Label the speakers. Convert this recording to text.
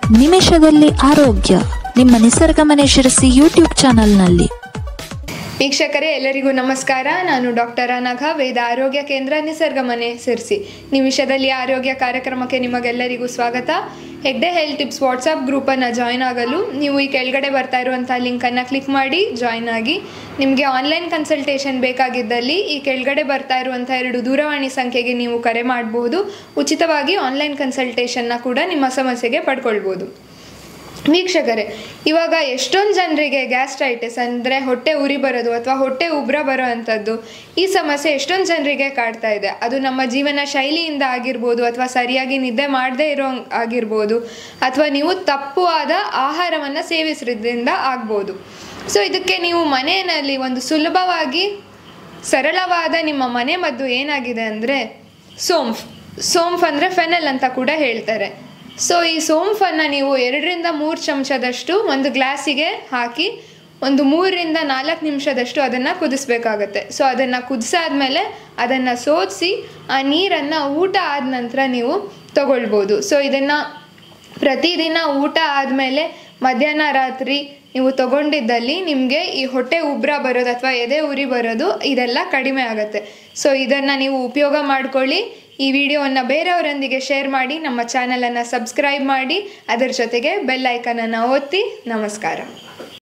Speaker 1: ನಿಮಿಷದಲ್ಲಿ ಆರೋಗ್ಯ ನಿಮ್ಮ ನಿಸರ್ಗ ಮನೆ ಶಿರಸಿ ಯೂಟ್ಯೂಬ್ ಚಾನಲ್ನಲ್ಲಿ
Speaker 2: ವೀಕ್ಷಕರೇ ಎಲ್ಲರಿಗೂ ನಮಸ್ಕಾರ ನಾನು ಡಾಕ್ಟರ್ ಅನಘ ವೇದ ಆರೋಗ್ಯ ಕೇಂದ್ರ ನಿಸರ್ಗ ಮನೆ ಸಿರ್ಸಿ ನಿಮಿಷದಲ್ಲಿ ಆರೋಗ್ಯ ಕಾರ್ಯಕ್ರಮಕ್ಕೆ ನಿಮಗೆಲ್ಲರಿಗೂ ಸ್ವಾಗತ ಹೆಗ್ಡೆ ಹೆಲ್ತ್ ಟಿಪ್ಸ್ ವಾಟ್ಸಪ್ ಗ್ರೂಪನ್ನು ಜಾಯ್ನ್ ಆಗಲು ನೀವು ಈ ಕೆಳಗಡೆ ಬರ್ತಾ ಇರುವಂಥ ಲಿಂಕನ್ನು ಕ್ಲಿಕ್ ಮಾಡಿ ಜಾಯ್ನ್ ಆಗಿ ನಿಮಗೆ ಆನ್ಲೈನ್ ಕನ್ಸಲ್ಟೇಷನ್ ಬೇಕಾಗಿದ್ದಲ್ಲಿ ಈ ಕೆಳಗಡೆ ಬರ್ತಾ ಇರುವಂಥ ಎರಡು ದೂರವಾಣಿ ಸಂಖ್ಯೆಗೆ ನೀವು ಕರೆ ಮಾಡಬಹುದು ಉಚಿತವಾಗಿ ಆನ್ಲೈನ್ ಕನ್ಸಲ್ಟೇಷನ್ನ ಕೂಡ ನಿಮ್ಮ ಸಮಸ್ಯೆಗೆ ಪಡ್ಕೊಳ್ಬೋದು ವೀಕ್ಷಕರೇ ಇವಾಗ ಎಷ್ಟೊಂದು ಜನರಿಗೆ ಗ್ಯಾಸ್ಟ್ರೈಟಿಸ್ ಅಂದರೆ ಹೊಟ್ಟೆ ಉರಿ ಬರೋದು ಅಥವಾ ಹೊಟ್ಟೆ ಉಬ್ರ ಬರೋ ಅಂಥದ್ದು ಈ ಸಮಸ್ಯೆ ಎಷ್ಟೊಂದು ಜನರಿಗೆ ಕಾಡ್ತಾ ಇದೆ ಅದು ನಮ್ಮ ಜೀವನ ಶೈಲಿಯಿಂದ ಆಗಿರ್ಬೋದು ಅಥವಾ ಸರಿಯಾಗಿ ನಿದ್ದೆ ಮಾಡದೇ ಇರೋ ಆಗಿರ್ಬೋದು ಅಥವಾ ನೀವು ತಪ್ಪು ಆದ ಆಹಾರವನ್ನು ಸೇವಿಸೋದ್ರಿಂದ ಆಗ್ಬೋದು ಸೊ ಇದಕ್ಕೆ ನೀವು ಮನೆಯಲ್ಲಿ ಒಂದು ಸುಲಭವಾಗಿ ಸರಳವಾದ ನಿಮ್ಮ ಮನೆ ಮದ್ದು ಏನಾಗಿದೆ ಅಂದರೆ ಸೋಂಫ್ ಸೋಂಫ್ ಅಂದರೆ ಫೆನಲ್ ಅಂತ ಕೂಡ ಹೇಳ್ತಾರೆ ಸೊ ಈ ಸೋಂಫನ್ನು ನೀವು ಎರಡರಿಂದ ಮೂರು ಚಮಚದಷ್ಟು ಒಂದು ಗ್ಲಾಸಿಗೆ ಹಾಕಿ ಒಂದು ಮೂರರಿಂದ ನಾಲ್ಕು ನಿಮಿಷದಷ್ಟು ಅದನ್ನು ಕುದಿಸ್ಬೇಕಾಗತ್ತೆ ಸೊ ಅದನ್ನು ಕುದಿಸಾದ್ಮೇಲೆ ಅದನ್ನು ಸೋದಿಸಿ ಆ ನೀರನ್ನು ಊಟ ಆದ ನಂತರ ನೀವು ತಗೊಳ್ಬೋದು ಸೊ ಇದನ್ನು ಪ್ರತಿದಿನ ಊಟ ಆದಮೇಲೆ ಮಧ್ಯಾಹ್ನ ರಾತ್ರಿ ನೀವು ತಗೊಂಡಿದ್ದಲ್ಲಿ ನಿಮಗೆ ಈ ಹೊಟ್ಟೆ ಉಬ್ರ ಬರೋದು ಅಥವಾ ಎದೆ ಉರಿ ಬರೋದು ಇದೆಲ್ಲ ಕಡಿಮೆ ಆಗುತ್ತೆ ಸೊ ಇದನ್ನು ನೀವು ಉಪಯೋಗ ಮಾಡ್ಕೊಳ್ಳಿ ಈ ವಿಡಿಯೋವನ್ನು ಬೇರೆಯವರೊಂದಿಗೆ ಶೇರ್ ಮಾಡಿ ನಮ್ಮ ಚಾನಲನ್ನು ಸಬ್ಸ್ಕ್ರೈಬ್ ಮಾಡಿ ಅದರ ಜೊತೆಗೆ ಬೆಲ್ ಐಕನನ್ನು ಒತ್ತಿ ನಮಸ್ಕಾರ